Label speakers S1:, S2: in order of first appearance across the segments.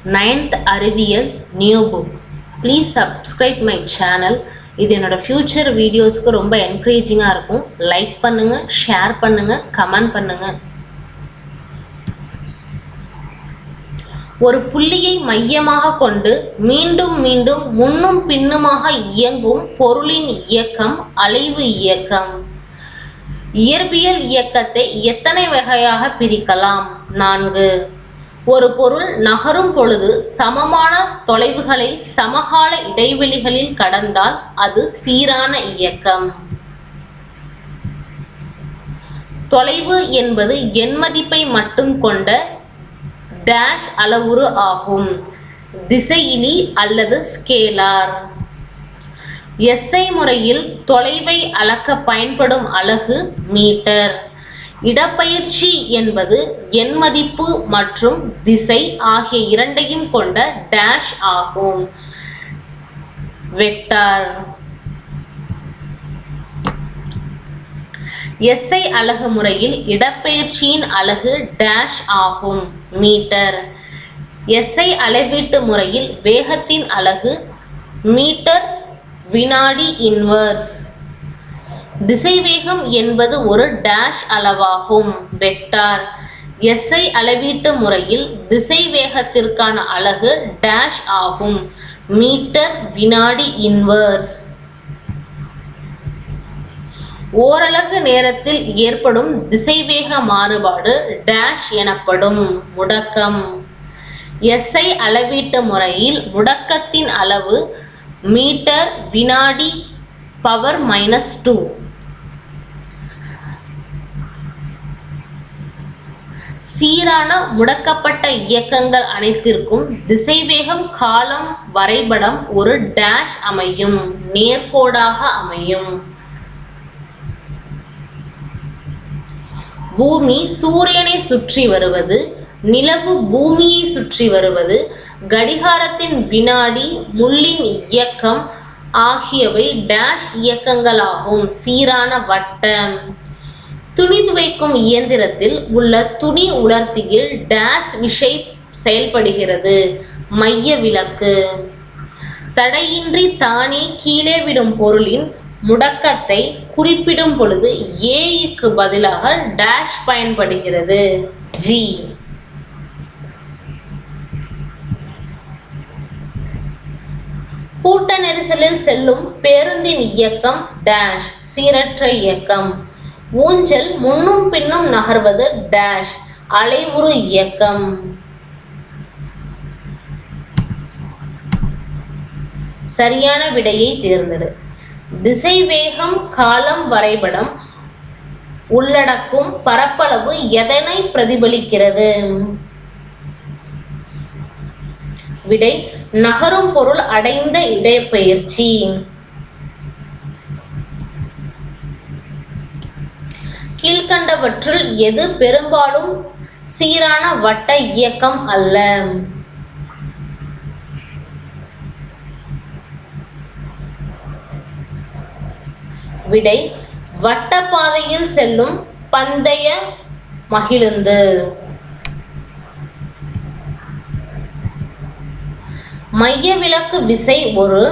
S1: ninth அறிவியல் new book please subscribe my channel இது என்னோட ஃப்யூச்சர் வீடியோஸ்க்கு ரொம்ப என்கரேஜிங்காக இருக்கும் லைக் பண்ணுங்கள் ஷேர் பண்ணுங்கள் கமெண்ட் பண்ணுங்கள் ஒரு புள்ளியை மையமாக கொண்டு மீண்டும் மீண்டும் முன்னும் பின்னுமாக இயங்கும் பொருளின் இயக்கம் அலைவு இயக்கம் இயற்பியல் இயக்கத்தை எத்தனை வகையாக பிரிக்கலாம் நான்கு ஒரு பொருள் நகரும் பொழுது சமமான தொலைவுகளை சமகால இடைவெளிகளில் கடந்தால் அது சீரான இயக்கம் தொலைவு என்பது எண்மதிப்பை மட்டும் கொண்ட டேஷ் அளவுரு ஆகும் திசையிலி அல்லது ஸ்கேலார் எஸ்ஐ முறையில் தொலைவை அளக்க பயன்படும் அலகு மீட்டர் இடப்பெயர்ச்சி என்பது எண்மதிப்பு மற்றும் திசை ஆகிய இரண்டையும் கொண்ட டேஷ் ஆகும் வெக்டார் எஸ்ஐ அலகு முறையில் இடப்பெயர்ச்சியின் அலகு டேஷ் ஆகும் மீட்டர் எஸ்ஐ அளவீட்டு முறையில் வேகத்தின் அலகு மீட்டர் வினாடி இன்வர்ஸ் திசைவேகம் என்பது ஒரு டேஷ் அளவாகும் வெக்டார் எஸ்ஐ அளவீட்டு முறையில் திசைவேகத்திற்கான அலகு டேஷ் ஆகும் மீட்டர் வினாடி இன்வர்ஸ் ஓரலகு நேரத்தில் ஏற்படும் திசைவேக மாறுபாடு டேஷ் எனப்படும் முடக்கம் எஸ்ஐ அளவீட்டு முறையில் முடக்கத்தின் அளவு மீட்டர் வினாடி பவர் மைனஸ் டூ சீரான முடக்கப்பட்ட இயக்கங்கள் அனைத்திற்கும் திசைவேகம் காலம் வரைபடம் ஒரு டேஷ் அமையும் நேர்கோடாக அமையும் பூமி சூரியனை சுற்றி வருவது நிலவு பூமியை சுற்றி வருவது கடிகாரத்தின் வினாடி முள்ளின் இயக்கம் ஆகியவை டேஷ் இயக்கங்களாகும் சீரான வட்டம் துணி துவைக்கும் இயந்திரத்தில் உள்ள துணி உலர்த்தியில் டேஷ் விசை செயல்படுகிறது மைய விளக்கு தடையின்றி தானே கீழே விடும் பொருளின் முடக்கத்தை குறிப்பிடும் பொழுது ஏக்கு பதிலாக டேஷ் பயன்படுகிறது ஜி கூட்ட நெரிசலில் செல்லும் பேருந்தின் இயக்கம் டேஷ் சீரற்ற இயக்கம் ஊஞ்சல் முன்னும் பின்னும் நகர்வது டேஷ் அலைவுறு இயக்கம் சரியான விடையை தேர்ந்தெடு திசைவேகம் காலம் வரைபடம் உள்ளடக்கும் பரப்பளவு எதனை பிரதிபலிக்கிறது விடை நகரும் பொருள் அடைந்த இடப்பெயர்ச்சி கீழ்கண்டவற்றுள் எது பெரும்பாலும் சீரான வட்ட இயக்கம் அல்ல விடை வட்ட பாதையில் செல்லும் பந்தய மகிழுந்து மைய விளக்கு விசை ஒரு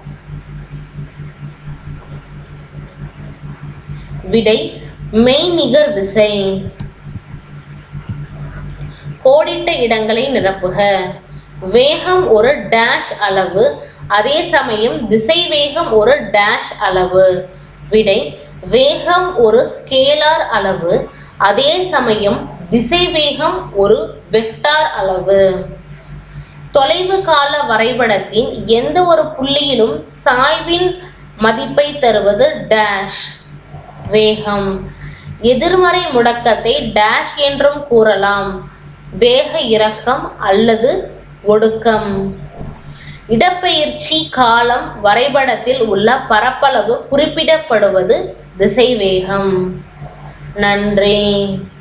S1: விடை மெய்நிகர் விசை கோடிட்ட இடங்களை நிரப்புக வேகம் ஒரு டேஷ் அளவு அதே சமயம் திசை வேகம் ஒரு டேஷ் அளவு விடை வேகம் ஒரு ஸ்கேலார் அளவு அதே சமயம் திசை வேகம் ஒரு வெக்டார் அளவு தொலைவு கால வரைபடத்தின் எந்த ஒரு புள்ளியிலும் சாய்வின் மதிப்பை தருவது டேஷ் வேகம் எதிர்மறை முடக்கத்தை டேஷ் என்றும் கூறலாம் வேக இறக்கம் அல்லது ஒடுக்கம் இடப்பெயர்ச்சி காலம் வரைபடத்தில் உள்ள பரப்பளவு குறிப்பிடப்படுவது திசைவேகம் நன்றி